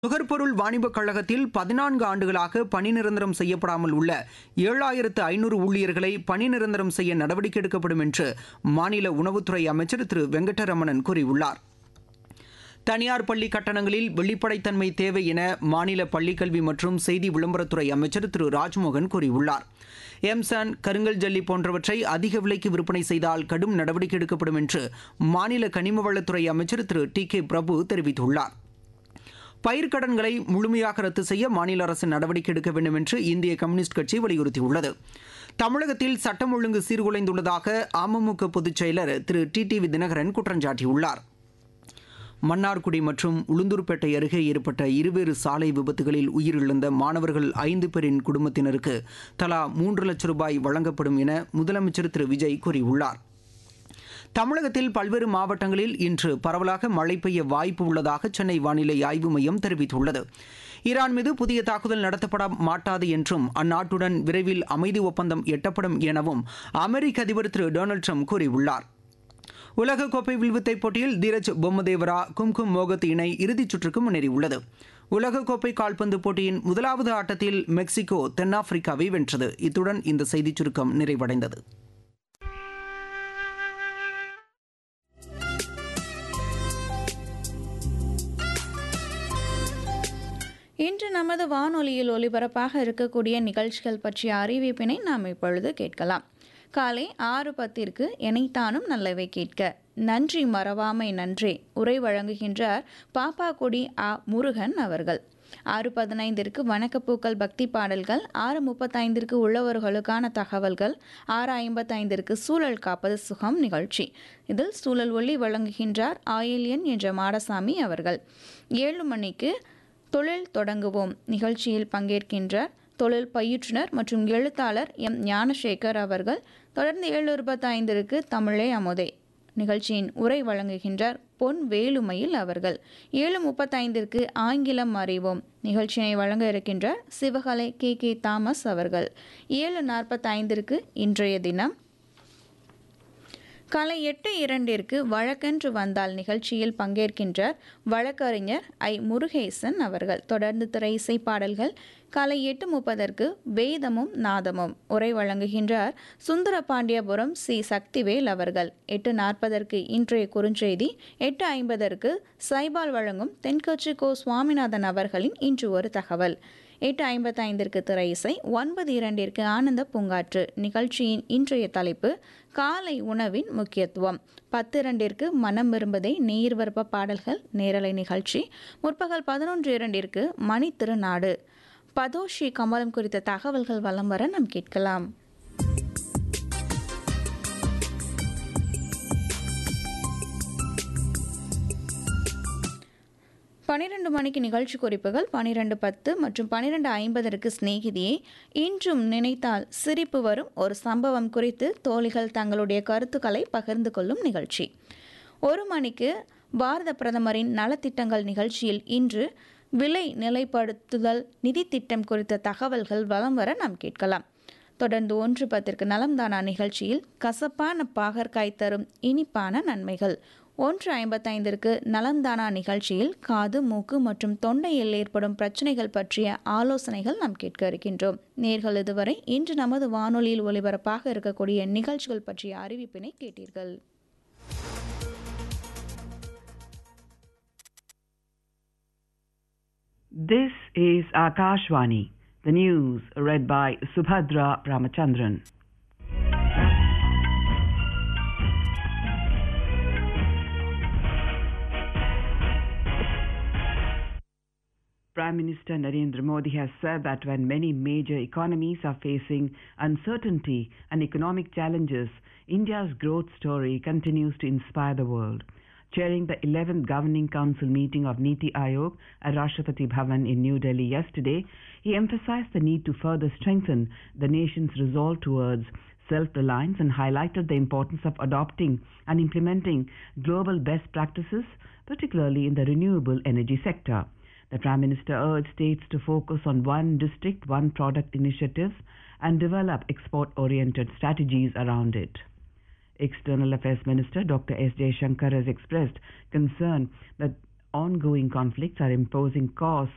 நுகர்பொருள் வாணிபக் கழகத்தில் பதினான்கு ஆண்டுகளாக பணி நிரந்தரம் செய்யப்படாமல் உள்ள ஏழாயிரத்து ஐநூறு ஊழியர்களை பணி நிரந்தரம் செய்ய நடவடிக்கை எடுக்கப்படும் என்று மாநில உணவுத்துறை அமைச்சர் திரு வெங்கடரமணன் கூறியுள்ளார் தனியார் பள்ளி கட்டணங்களில் வெளிப்படைத்தன்மை தேவை என மாநில பள்ளிக்கல்வி மற்றும் செய்தி விளம்பரத்துறை அமைச்சர் திரு ராஜ்மோகன் கூறியுள்ளார் எம்சான் கருங்கல் ஜல்லி போன்றவற்றை அதிக விலைக்கு விற்பனை செய்தால் கடும் நடவடிக்கை எடுக்கப்படும் என்று மாநில கனிம வளத்துறை அமைச்சர் திரு டி கே பிரபு தெரிவித்துள்ளார் பயிர்க்கடன்களை முழுமையாக ரத்து செய்ய மாநில அரசு நடவடிக்கை எடுக்க வேண்டும் என்று இந்திய கம்யூனிஸ்ட் கட்சி வலியுறுத்தியுள்ளது தமிழகத்தில் சட்டம் ஒழுங்கு சீர்குலைந்துள்ளதாக அமமுக பொதுச் செயலர் திரு டி டி வி தினகரன் குற்றம் சாட்டியுள்ளார் மன்னார்குடி மற்றும் உளுந்தூர்பேட்டை அருகே ஏற்பட்ட இருவேறு சாலை விபத்துகளில் உயிரிழந்த மாணவர்கள் ஐந்து பேரின் குடும்பத்தினருக்கு தலா மூன்று லட்சம் ரூபாய் வழங்கப்படும் என முதலமைச்சர் திரு விஜய் கூறியுள்ளார் தமிழகத்தில் பல்வேறு மாவட்டங்களில் இன்று பரவலாக மழை பெய்ய வாய்ப்பு உள்ளதாக சென்னை வானிலை ஆய்வு மையம் தெரிவித்துள்ளது ஈரான் மீது புதிய தாக்குதல் நடத்தப்பட மாட்டாது என்றும் அந்நாட்டுடன் விரைவில் அமைதி ஒப்பந்தம் எட்டப்படும் எனவும் அமெரிக்க அதிபர் திரு டொனால்டு ட்ரம்ப் கூறியுள்ளார் உலகக்கோப்பை வில்வித்தை போட்டியில் தீரஜ் பொம்மதேவரா கும்கும் மோகத் இணை இறுதிச் சுற்றுக்கு முன்னேறியுள்ளது உலகக்கோப்பை கால்பந்து போட்டியின் முதலாவது ஆட்டத்தில் மெக்சிகோ தென்னாப்பிரிக்காவை வென்றது இத்துடன் இந்த செய்திச் சுருக்கம் நிறைவடைந்தது இன்று நமது வானொலியில் ஒலிபரப்பாக இருக்கக்கூடிய நிகழ்ச்சிகள் பற்றிய அறிவிப்பினை நாம் இப்பொழுது கேட்கலாம் காலை ஆறு பத்திற்கு எனைத்தானும் நல்லவை கேட்க நன்றி மறவாமை நன்றே உரை வழங்குகின்றார் பாப்பாக்குடி ஆ முருகன் அவர்கள் ஆறு பதினைந்திற்கு வணக்கப்பூக்கள் பக்தி பாடல்கள் ஆறு முப்பத்தைந்திற்கு உள்ளவர்களுக்கான தகவல்கள் ஆறு ஐம்பத்தைந்திற்கு சூழல் காப்பது சுகம் நிகழ்ச்சி இதில் சூழல் ஒளி வழங்குகின்றார் ஆயில்யன் என்ற மாடசாமி அவர்கள் ஏழு மணிக்கு தொழில் தொடங்குவோம் நிகழ்ச்சியில் பங்கேற்கின்றார் தொழில் பயிற்றுனர் மற்றும் எழுத்தாளர் எம் ஞானசேகர் அவர்கள் தொடர்ந்து ஏழு இருபத்தைந்திற்கு தமிழே அமுதே நிகழ்ச்சியின் உரை வழங்குகின்றார் பொன் வேலுமையில் அவர்கள் ஏழு முப்பத்தைந்திற்கு ஆங்கிலம் அறிவோம் நிகழ்ச்சியினை வழங்க இருக்கின்றார் சிவகலை கே கே தாமஸ் அவர்கள் ஏழு நாற்பத்தைந்திற்கு இன்றைய தினம் காலை எட்டு இரண்டிற்கு வழக்கென்று வந்தால் நிகழ்ச்சியில் பங்கேற்கின்றார் வழக்கறிஞர் ஐ முருகேசன் அவர்கள் தொடர்ந்து திரை இசை பாடல்கள் காலை எட்டு முப்பதற்கு வேதமும் நாதமும் உரை வழங்குகின்றார் சுந்தரபாண்டியபுரம் சி சக்திவேல் அவர்கள் எட்டு நாற்பதற்கு இன்றைய குறுஞ்செய்தி எட்டு ஐம்பதற்கு சைபால் வழங்கும் தென்கட்சி கோ சுவாமிநாதன் அவர்களின் இன்று ஒரு தகவல் எட்டு ஐம்பத்தைந்திற்கு திரை இசை ஒன்பது இரண்டிற்கு ஆனந்த பூங்காற்று நிகழ்ச்சியின் இன்றைய தலைப்பு காலை உணவின் முக்கியத்துவம் பத்து இரண்டிற்கு மனம் விரும்பதை நேர் விருப்ப பாடல்கள் நேரலை நிகழ்ச்சி முற்பகல் பதினொன்று இரண்டிற்கு மணி திருநாடு பதோஷி கமலம் குறித்த தகவல்கள் வலம் வர நாம் கேட்கலாம் பனிரெண்டு மணிக்கு நிகழ்ச்சி குறிப்புகள் பனிரெண்டு பத்து மற்றும் பனிரெண்டு ஐம்பதற்கு சிநேகிதியை இன்றும் நினைத்தால் சிரிப்பு வரும் ஒரு சம்பவம் குறித்து தோழிகள் தங்களுடைய கருத்துக்களை பகிர்ந்து கொள்ளும் நிகழ்ச்சி ஒரு மணிக்கு பாரத பிரதமரின் நலத்திட்டங்கள் நிகழ்ச்சியில் இன்று விலை நிலைப்படுத்துதல் நிதி திட்டம் குறித்த தகவல்கள் வலம் வர நாம் கேட்கலாம் தொடர்ந்து ஒன்று பத்திற்கு நலம்தானா நிகழ்ச்சியில் கசப்பான பாகற்காய் தரும் இனிப்பான நன்மைகள் ஒன்று ஐம்பத்தைந்திற்கு நலந்தானா நிகழ்ச்சியில் காது மூக்கு மற்றும் தொண்டையில் ஏற்படும் பிரச்சனைகள் பற்றிய ஆலோசனைகள் நாம் கேட்க இருக்கின்றோம் நேர்கள் இதுவரை இன்று நமது வானொலியில் ஒலிபரப்பாக இருக்கக்கூடிய நிகழ்ச்சிகள் பற்றிய அறிவிப்பினை கேட்டீர்கள் This is Akashvani, the news read by Subhadra Ramachandran. Prime Minister Narendra Modi has said that when many major economies are facing uncertainty and economic challenges, India's growth story continues to inspire the world. Chairing the 11th Governing Council meeting of Niti Aayog at Rashtrapati Bhavan in New Delhi yesterday, he emphasized the need to further strengthen the nation's resolve towards self-reliance and highlighted the importance of adopting and implementing global best practices, particularly in the renewable energy sector. The Prime Minister urged states to focus on one district, one product initiatives and develop export-oriented strategies around it. External Affairs Minister Dr. S. Jaishankar has expressed concern that ongoing conflicts are imposing costs